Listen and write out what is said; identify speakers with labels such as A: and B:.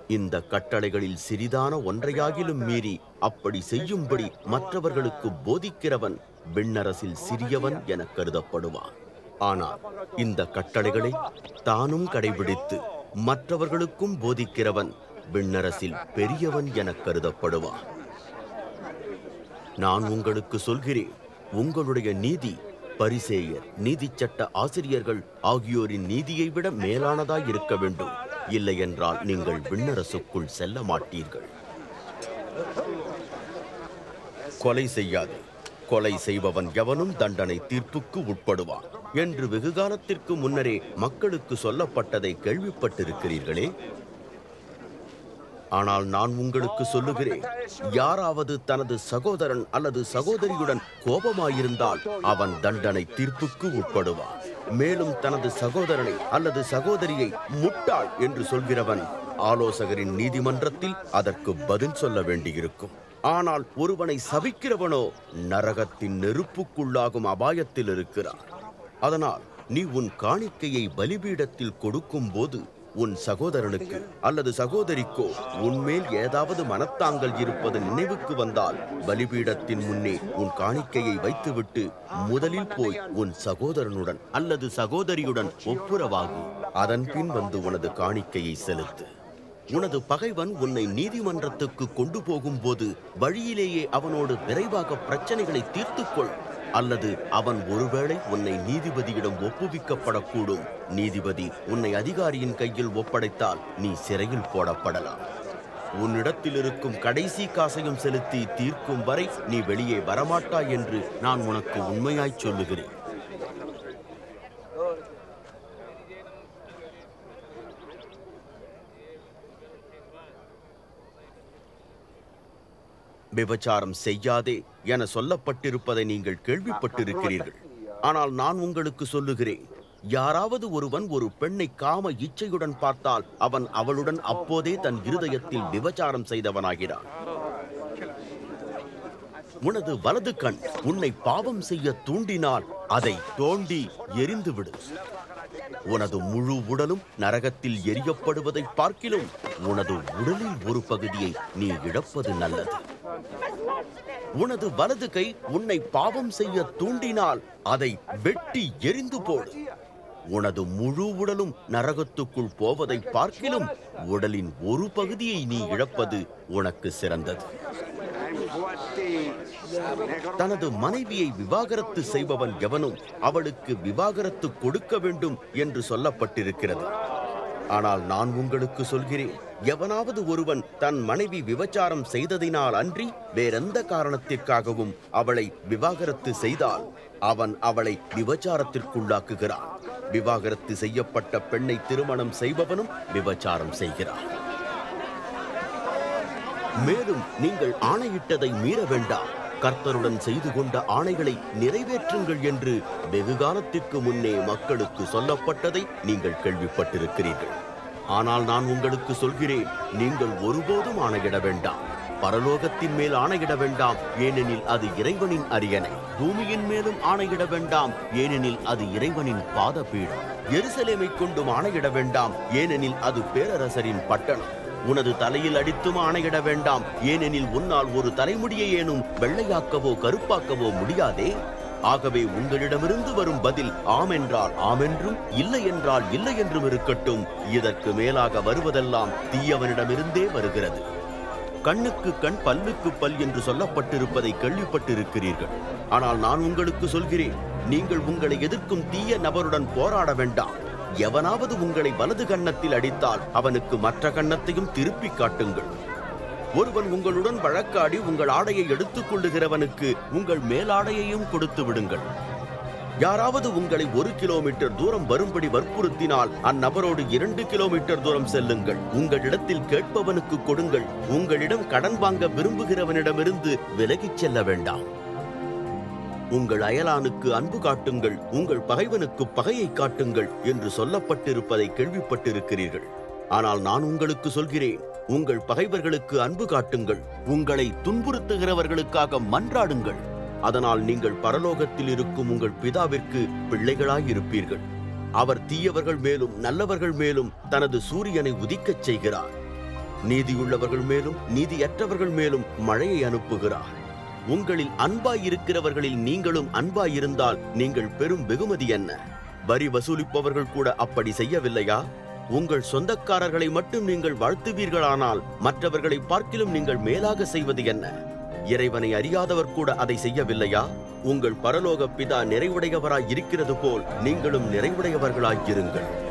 A: இந்த கட்டளைகளில் சிறிதான ஒன்றையாகிலும் மீறி அப்படி செய்யும்படி மற்றவர்களுக்கு போதிக்கிறவன் விண்ணரசில் சிறியவன் என கருதப்படுவான் ஆனால் இந்த கட்டளைகளை தானும் கடைபிடித்து மற்றவர்களுக்கும் போதிக்கிறவன் விண்ணரசில் பெரியவன் என கருதப்படுவான் நான் உங்களுக்கு சொல்கிறேன் உங்களுடைய நீதி பரிசேயர் நீதிச் சட்ட ஆசிரியர்கள் ஆகியோரின் நீதியை விட மேலானதாய் இருக்க வேண்டும் இல்லையென்றால் நீங்கள் விண்ணரசுக்குள் செல்ல மாட்டீர்கள் கொலை செய்யாதே கொலை செய்பவன் எவனும் தண்டனை தீர்ப்புக்கு உட்படுவான் என்று வெகுகாலத்திற்கு முன்னரே மக்களுக்கு சொல்லப்பட்டதை கேள்விப்பட்டிருக்கிறீர்களே ஆனால் நான் உங்களுக்கு சொல்லுகிறேன் யாராவது தனது சகோதரன் அல்லது சகோதரியுடன் கோபமாயிருந்தால் அவன் தண்டனை தீர்ப்புக்கு உட்படுவான் மேலும் தனது சகோதரனை அல்லது சகோதரியை முட்டாள் என்று சொல்கிறவன் ஆலோசகரின் நீதிமன்றத்தில் அதற்கு பதில் சொல்ல வேண்டியிருக்கும் ஆனால் ஒருவனை சபிக்கிறவனோ நரகத்தின் நெருப்புக்குள்ளாகும் அபாயத்தில் இருக்கிறான் அதனால் நீ உன் காணிக்கையை பலிபீடத்தில் கொடுக்கும் போது உன் சகோதரனுக்கு அல்லது சகோதரிக்கோ உன்மேல் ஏதாவது மனத்தாங்கல் இருப்பது நினைவுக்கு வந்தால் பலிபீடத்தின் முன்னே உன் காணிக்கையை வைத்துவிட்டு முதலில் போய் உன் சகோதரனுடன் அல்லது சகோதரியுடன் ஒப்புரவாகி அதன் பின் வந்து உனது காணிக்கையை செலுத்து உனது பகைவன் உன்னை நீதிமன்றத்துக்கு கொண்டு போகும்போது வழியிலேயே அவனோடு விரைவாக பிரச்சனைகளை தீர்த்துக்கொள் அல்லது அவன் ஒருவேளை உன்னை நீதிபதியிடம் ஒப்புவிக்கப்படக்கூடும் நீதிபதி உன்னை அதிகாரியின் கையில் ஒப்படைத்தால் நீ சிறையில் போடப்படலாம் உன்னிடத்தில் இருக்கும் கடைசி காசையும் செலுத்தி தீர்க்கும் வரை நீ வெளியே வரமாட்டாய் என்று நான் உனக்கு உண்மையாய் சொல்லுகிறேன் விபச்சாரம் செய்யாதே என சொல்லப்பட்டிருப்பதை நீங்கள் கேள்விப்பட்டிருக்கிறீர்கள் ஆனால் நான் உங்களுக்கு சொல்லுகிறேன் யாராவது ஒருவன் ஒரு பெண்ணை காம இச்சையுடன் பார்த்தால் அவன் அவளுடன் அப்போதே தன் இருதயத்தில் விபச்சாரம் செய்தவனாகிறான் உனது வலது கண் உன்னை பாவம் செய்ய தூண்டினால் அதை தோண்டி எரிந்துவிடு உனது முழு உடலும் நரகத்தில் எரியப்படுவதை பார்க்கிலும் உனது உடலில் ஒரு பகுதியை நீ இழப்பது நல்லது உனது வலது கை உன்னை பாவம் செய்ய தூண்டினால் அதை வெட்டி எரிந்து போடு உனது முழு உடலும் நரகத்துக்குள் போவதை பார்க்கிலும் உடலின் ஒரு பகுதியை நீ இழப்பது உனக்கு சிறந்தது தனது மனைவியை விவாகரத்து செய்பவன் எவனும் அவளுக்கு விவாகரத்து கொடுக்க வேண்டும் என்று சொல்லப்பட்டிருக்கிறது ஆனால் நான் உங்களுக்கு சொல்கிறேன் எவனாவது ஒருவன் தன் மனைவி விபச்சாரம் செய்ததினால் அன்றி வேறெந்த காரணத்திற்காகவும் அவளை விவாகரத்து செய்தால் அவன் அவளை விபச்சாரத்திற்குள்ளாக்குகிறான் விவாகரத்து செய்யப்பட்ட பெண்ணை திருமணம் செய்பவனும் விபச்சாரம் செய்கிறான் மேலும் நீங்கள் ஆணையிட்டதை மீற வேண்டாம் கர்த்தருடன் செய்து கொண்ட ஆணைகளை நிறைவேற்றுங்கள் என்று வெகு காலத்திற்கு முன்னே மக்களுக்கு சொல்லப்பட்டதை நீங்கள் கேள்விப்பட்டிருக்கிறீர்கள் ஆனால் நான் உங்களுக்கு சொல்கிறேன் நீங்கள் ஒருபோதும் ஆணையிட வேண்டாம் பரலோகத்தின் மேல் ஆணையிட வேண்டாம் ஏனெனில் அது இறைவனின் அரியணை பூமியின் மேலும் ஆணையிட வேண்டாம் ஏனெனில் அது இறைவனின் பாதபீடம் எருசலேமை கொண்டும் ஆணையிட வேண்டாம் ஏனெனில் அது பேரரசரின் பட்டணம் உனது தலையில் அடித்தும் ஆணையிட வேண்டாம் ஏனெனில் உன்னால் ஒரு தலைமுடியை ஏனும் வெள்ளையாக்கவோ கருப்பாக்கவோ முடியாதே ஆகவே உங்களிடமிருந்து வரும் பதில் ஆம் என்றால் ஆமென்றும் இல்லை என்றால் இல்லை என்றும் இருக்கட்டும் இதற்கு மேலாக வருவதெல்லாம் தீயவனிடமிருந்தே வருகிறது கண்ணுக்கு கண் பல்லுக்கு பல் என்று சொல்லப்பட்டிருப்பதை கேள்விப்பட்டிருக்கிறீர்கள் ஆனால் நான் உங்களுக்கு சொல்கிறேன் நீங்கள் உங்களை எதிர்க்கும் தீய நபருடன் போராட வேண்டாம் எவனாவது உங்களை வலது கன்னத்தில் அடித்தால் அவனுக்கு மற்ற கன்னத்தையும் திருப்பி காட்டுங்கள் ஒருவன் உங்களுடன் வழக்காடி உங்கள் ஆடையை எடுத்துக் கொள்ளுகிறவனுக்கு உங்கள் மேலாடையையும் கொடுத்து விடுங்கள் யாராவது உங்களை ஒரு கிலோமீட்டர் தூரம் வரும்படி வற்புறுத்தினால் அந்நபரோடு இரண்டு கிலோமீட்டர் தூரம் செல்லுங்கள் உங்களிடத்தில் கேட்பவனுக்கு கொடுங்கள் உங்களிடம் கடன் வாங்க விரும்புகிறவனிடமிருந்து விலகிச் செல்ல வேண்டாம் உங்கள் அயலானுக்கு அன்பு காட்டுங்கள் உங்கள் பகைவனுக்கு பகையை காட்டுங்கள் என்று சொல்லப்பட்டிருப்பதை கேள்விப்பட்டிருக்கிறீர்கள் ஆனால் நான் உங்களுக்கு சொல்கிறேன் உங்கள் பகைவர்களுக்கு அன்பு காட்டுங்கள் உங்களை துன்புறுத்துகிறவர்களுக்காக மன்றாடுங்கள் அதனால் நீங்கள் பரலோகத்தில் இருக்கும் உங்கள் பிதாவிற்கு பிள்ளைகளாயிருப்பீர்கள் அவர் தீயவர்கள் மேலும் நல்லவர்கள் மேலும் தனது சூரியனை உதிக்கச் செய்கிறார் நீதியுள்ளவர்கள் மேலும் நீதியற்றவர்கள் மேலும் மழையை அனுப்புகிறார் உங்களில் அன்பாயிருக்கிறவர்களில் நீங்களும் அன்பாயிருந்தால் நீங்கள் பெரும் வெகுமதி என்ன வரி வசூலிப்பவர்கள் கூட அப்படி செய்யவில்லையா உங்கள் சொந்தக்காரர்களை மட்டும் நீங்கள் வாழ்த்துவீர்களானால் மற்றவர்களை பார்க்கிலும் நீங்கள் மேலாக செய்வது என்ன இறைவனை அறியாதவர் கூட அதை செய்யவில்லையா உங்கள் பரலோக பிதா நிறைவுடையவராய் இருக்கிறது போல் நீங்களும் நிறைவுடையவர்களாய் இருங்கள்